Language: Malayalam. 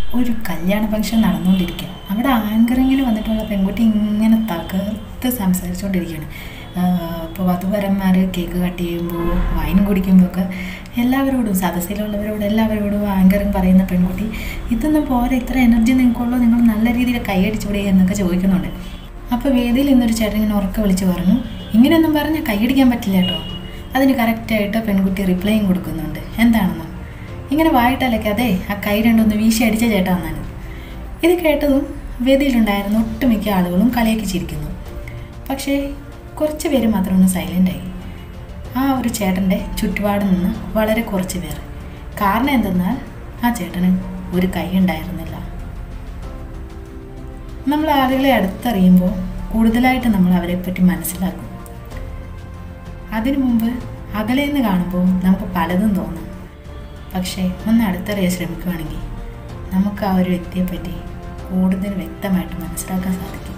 ഒരു കല്യാണ ഫംഗ്ഷൻ നടന്നുകൊണ്ടിരിക്കുക അവിടെ ആങ്കറിങ്ങിന് വന്നിട്ടുള്ള പെൺകുട്ടി ഇങ്ങനെ തകർത്ത് സംസാരിച്ചുകൊണ്ടിരിക്കുകയാണ് ഇപ്പോൾ വധുവരന്മാർ കേക്ക് കട്ട് ചെയ്യുമ്പോൾ വൈൻ കുടിക്കുമ്പോഴൊക്കെ എല്ലാവരോടും സദസ്സിലുള്ളവരോടും എല്ലാവരോടും ആങ്കറിങ് പറയുന്ന പെൺകുട്ടി ഇതൊന്നും പോരാ ഇത്ര എനർജി നിങ്ങൾക്കുള്ളൂ നിങ്ങൾ നല്ല രീതിയിൽ കൈയടിച്ചൂടെ എന്നൊക്കെ ചോദിക്കുന്നുണ്ട് അപ്പോൾ വേദിയിൽ ഇന്നൊരു ചേട്ടൻ ഇങ്ങനെ ഉറക്കെ വിളിച്ച് പറഞ്ഞു ഇങ്ങനെയൊന്നും പറഞ്ഞാൽ കൈയടിക്കാൻ പറ്റില്ല കേട്ടോ അതിന് കറക്റ്റായിട്ട് പെൺകുട്ടി റിപ്ലൈയും കൊടുക്കുന്നുണ്ട് എന്താണെന്ന് ഇങ്ങനെ വായിട്ടലക്കാതെ ആ കൈ രണ്ടൊന്ന് വീശി അടിച്ച ചേട്ടാ എന്നാണ് ഇത് കേട്ടതും വേദിയിലുണ്ടായിരുന്ന ഒട്ടുമിക്ക ആളുകളും കളിയാക്കി ചിരിക്കുന്നു പക്ഷേ കുറച്ച് പേര് മാത്രം ഒന്ന് സൈലൻ്റായി ആ ഒരു ചേട്ടൻ്റെ ചുറ്റുപാട് നിന്ന് വളരെ കുറച്ച് പേർ കാരണം എന്തെന്നാൽ ആ ചേട്ടന് ഒരു കൈ ഉണ്ടായിരുന്നില്ല നമ്മൾ ആളുകളെ അടുത്തറിയുമ്പോൾ കൂടുതലായിട്ട് നമ്മൾ അവരെപ്പറ്റി മനസ്സിലാക്കും അതിനു മുമ്പ് അകലെ നിന്ന് കാണുമ്പോൾ നമുക്ക് പലതും തോന്നും പക്ഷേ ഒന്ന് അടുത്തറിയാൻ ശ്രമിക്കുകയാണെങ്കിൽ നമുക്ക് ആ ഒരു വ്യക്തിയെപ്പറ്റി കൂടുതൽ വ്യക്തമായിട്ട് മനസ്സിലാക്കാൻ സാധിക്കും